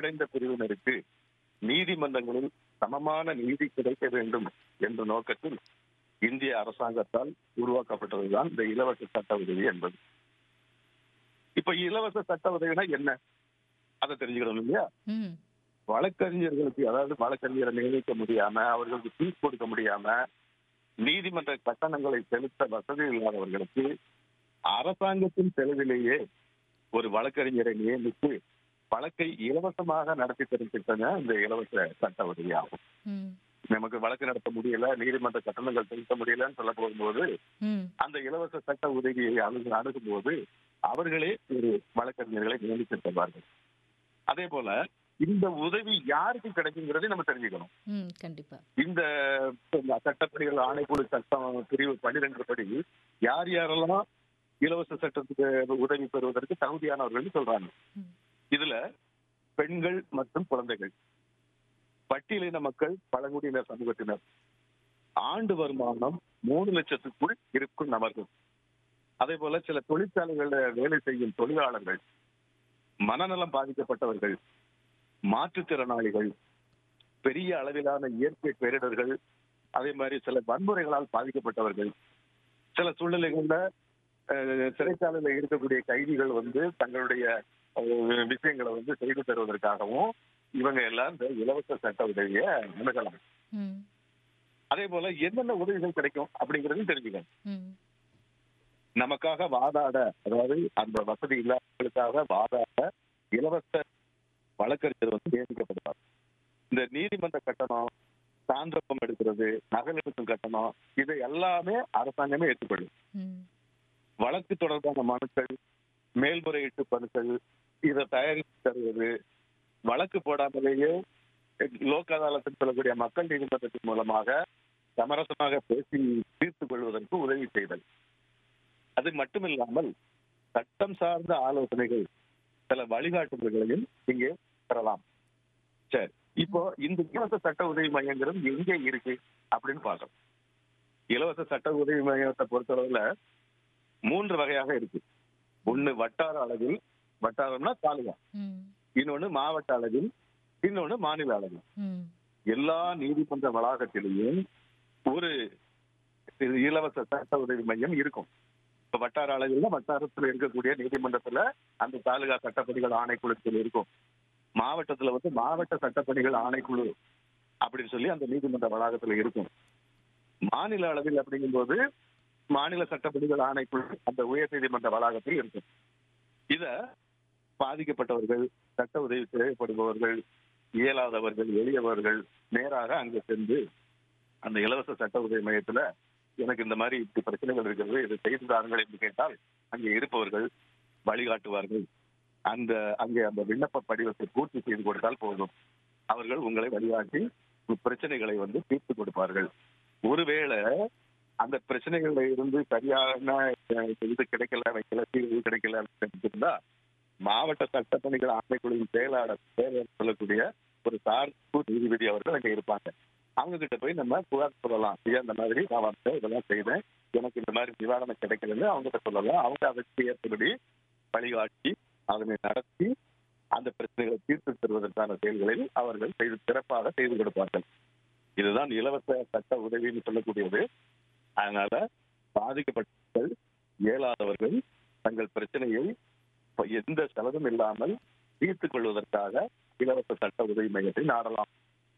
நலிவடைந்த பிரிவினருக்கு நீதிமன்றங்களில் சமமான நீதி கிடைக்க வேண்டும் என்ற நோக்கத்தில் இந்திய அரசாங்கத்தால் உருவாக்கப்பட்டதுதான் இந்த இலவச சட்ட உதவி என்பது இப்ப இலவச சட்ட உதவினா என்ன அதை தெரிஞ்சுக்கணும் இல்லையா ம் வழக்கறிஞர்களுக்கு அதாவது வழக்கறிஞரை நியமிக்க முடியாம அவர்களுக்கு ஃபீஸ் கொடுக்க முடியாம நீதிமன்ற கட்டணங்களை செலுத்த வசதி இல்லாதவர்களுக்கு அரசாங்கத்தின் செலவிலேயே ஒரு வழக்கறிஞரை நியமித்து வழக்கை இலவசமாக நடத்தி தரும் திட்டம் தான் இந்த இலவச சட்ட உதவி ஆகும் ம் நமக்கு வழக்கு நடத்த முடியல நீதிமன்ற கட்டணங்கள் செலுத்த முடியலன்னு சொல்ல போகும்போது ம் அந்த இலவச சட்ட உதவியை அணுகு அணுகும்போது அவர்களே ஒரு வழக்கறிஞர்களை நியமித்து தருவார்கள் அதே போல இந்த உதவி யாருக்கு கிடைக்குங்கிறதை நம்ம தெரிஞ்சுக்கணும் ம் கண்டிப்பா இந்த சட்டப்படிகள் ஆணைக்குழு சட்டம் பிரிவு பன்னிரெண்டு படி யார் யாரெல்லாம் இலவச சட்டத்துக்கு உதவி பெறுவதற்கு தகுதியானவர்கள் சொல்றாங்க ம். இதுல பெண்கள் மற்றும் குழந்தைகள் பட்டியலின மக்கள் பழங்குடியினர் சமூகத்தினர் ஆண்டு வருமானம் மூணு லட்சத்துக்குள் இருக்கும் நபர்கள் அதே போல சில தொழிற்சாலைகள்ல வேலை செய்யும் தொழிலாளர்கள் மனநலம் பாதிக்கப்பட்டவர்கள் மாற்றுத்திறனாளிகள் பெரிய அளவிலான இயற்கை பேரிடர்கள் அதே மாதிரி சில வன்முறைகளால் பாதிக்கப்பட்டவர்கள் சில சூழ்நிலைகள்ல அஹ், சிறைச்சாலையில இருக்கக்கூடிய கைதிகள் வந்து தங்களுடைய அஹ், விஷயங்களை வந்து செய்து தருவதற்காகவும் இவங்க எல்லாம் இந்த இலவச சட்ட உதவியை அணுகலாம் ம் அதே போல என்னென்ன உதவிகள் கிடைக்கும் அப்படிங்கறதையும் தெரிஞ்சுக்கணும் ம் நமக்காக வாதாட அதாவது அந்த வசதி இல்லாதவர்களுக்காக வாதாட இலவச வழக்கறிஞர் வந்து நியமிக்கப்படுவார் இந்த நீதிமன்ற கட்டணம் சான்றப்பம் எடுக்கிறது நகல் எடுக்கும் கட்டணம் இதை எல்லாமே அரசாங்கமே ஏற்றுக்கொள்ளும் ம் வழக்கு தொடர்பான மனுக்கள் மேல்முறையீட்டு மனுக்கள் இதை தயாரித்து தருவது வழக்கு போடாமலேயே லோக் அதாலத்தில் சொல்லக்கூடிய மக்கள் நீதிமன்றத்தின் மூலமாக சமரசமாக பேசி தீர்த்துக் கொள்வதற்கு உதவி செய்தல் அது மட்டுமில்லாமல் சட்டம் சார்ந்த ஆலோசனைகள் சில வழிகாட்டுதல்களையும் இங்கே பெறலாம் சரி இப்போ இந்த இலவச சட்ட உதவி மையங்கிறது எங்க இருக்கு அப்படின்னு பார்க்கணும் இலவச சட்ட உதவி மையத்தை பொறுத்தளவுல மூன்று வகையாக இருக்கு ஒண்ணு வட்டார அளவில் வட்டாரம்னா தாலுகா ம் இன்னொன்னு மாவட்ட அளவில் இன்னொன்னு மாநில அளவில் ம் எல்லா நீதிமன்ற வளாகத்திலேயும் ஒரு இலவச சட்ட உதவி மையம் இருக்கும் இப்ப வட்டார அளவில் வட்டாரத்தில் இருக்கக்கூடிய நீதிமன்றத்துல அந்த தாலுகா சட்டப்பணிகள் ஆணைக்குழுக்கள் இருக்கும் மாவட்டத்துல வந்து மாவட்ட சட்டப்பணிகள் ஆணைக்குழு அப்படின்னு சொல்லி அந்த நீதிமன்ற வளாகத்துல இருக்கும் மாநில அளவில் அப்படிங்கும்போது மாநில சட்டப்பணிகள் ஆணைக்குழு அந்த உயர் நீதிமன்ற வளாகத்தில் இருக்கும் இத பாதிக்கப்பட்டவர்கள் சட்ட உதவி தேவைப்படுபவர்கள் இயலாதவர்கள் எளியவர்கள் நேராக அங்க சென்று அந்த இலவச சட்ட உதவி மையத்துல எனக்கு இந்த மாதிரி இப்படி பிரச்சனைகள் இருக்கிறது இதை செய்து தாருங்கள் என்று கேட்டால் அங்கே இருப்பவர்கள் வழிகாட்டுவார்கள் அந்த அங்கே அந்த விண்ணப்ப படிவத்தை பூர்த்தி செய்து கொடுத்தால் போதும் அவர்கள் உங்களை வழிகாட்டி பிரச்சனைகளை வந்து தீர்த்து கொடுப்பார்கள் ஒருவேளை அந்த பிரச்சனைகள்ல இருந்து சரியான அஹ், இது கிடைக்கல வைக்கல தீர்வு கிடைக்கல அப்படின்னு இருந்தா மாவட்ட சட்டப்பணிகள் ஆணைக்குழுவின் செயலாளர் செயலாளர் சொல்லக்கூடிய ஒரு சார்பு நீதிபதி அவர்கள் அங்க இருப்பாங்க அவங்க கிட்ட போய் நம்ம புகார் சொல்லலாம் ஐயா இந்த மாதிரி நான் வந்தேன் இதெல்லாம் செய்தேன் எனக்கு இந்த மாதிரி நிவாரணம் கிடைக்கலன்னு அவங்க கிட்ட சொல்லலாம் அவங்க அதற்கு ஏற்றபடி வழிகாட்டி அதனை நடத்தி அந்த பிரச்சனைகளை தீர்த்து தருவதற்கான செயல்களை அவர்கள் செய்து சிறப்பாக செய்து கொடுப்பார்கள் இதுதான் இலவச சட்ட உதவின்னு சொல்லக்கூடியது அதனால பாதிக்கப்பட்டவர்கள் இயலாதவர்கள் தங்கள் பிரச்சனையை இப்ப எந்த செலவும் இல்லாமல் தீர்த்துக் கொள்வதற்காக இலவச சட்ட உதவி மையத்தை நாடலாம்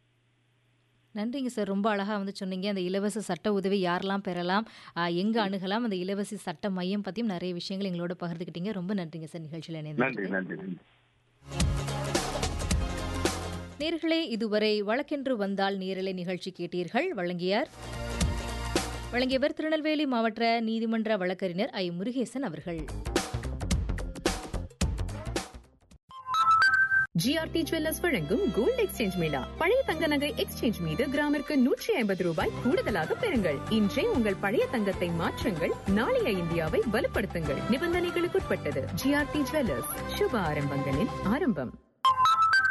நன்றிங்க சார் ரொம்ப அழகா வந்து சொன்னீங்க அந்த இலவச சட்ட உதவி யாரெல்லாம் பெறலாம் ஆ, எங்க அணுகலாம் அந்த இலவச சட்ட மையம் பத்தியும் நிறைய விஷயங்கள் எங்களோட பகிர்ந்துக்கிட்டீங்க ரொம்ப நன்றிங்க சார் நிகழ்ச்சியில் நன்றி இணைந்து நன்றி நன்றி நேர்களே இதுவரை வழக்கென்று வந்தால் நேரலை நிகழ்ச்சி கேட்டீர்கள் வழங்கியார் வழங்கியவர் திருநெல்வேலி மாவட்ட நீதிமன்ற வழக்கறிஞர் ஐ முருகேசன் அவர்கள் ஜிஆர்டி ஜுவல்லர்ஸ் வழங்கும் கோல்ட் எக்ஸ்சேஞ்ச் மேளா பழைய தங்க நகை எக்ஸ்சேஞ்ச் மீது கிராமிற்கு நூற்றி ஐம்பது ரூபாய் கூடுதலாக பெறுங்கள் இன்றே உங்கள் பழைய தங்கத்தை மாற்றுங்கள் நாளைய இந்தியாவை வலுப்படுத்துங்கள் நிபந்தனைகளுக்குட்பட்டது ஜிஆர்டி ஜுவல்லர்ஸ் சுப ஆரம்பங்களின் ஆரம்பம்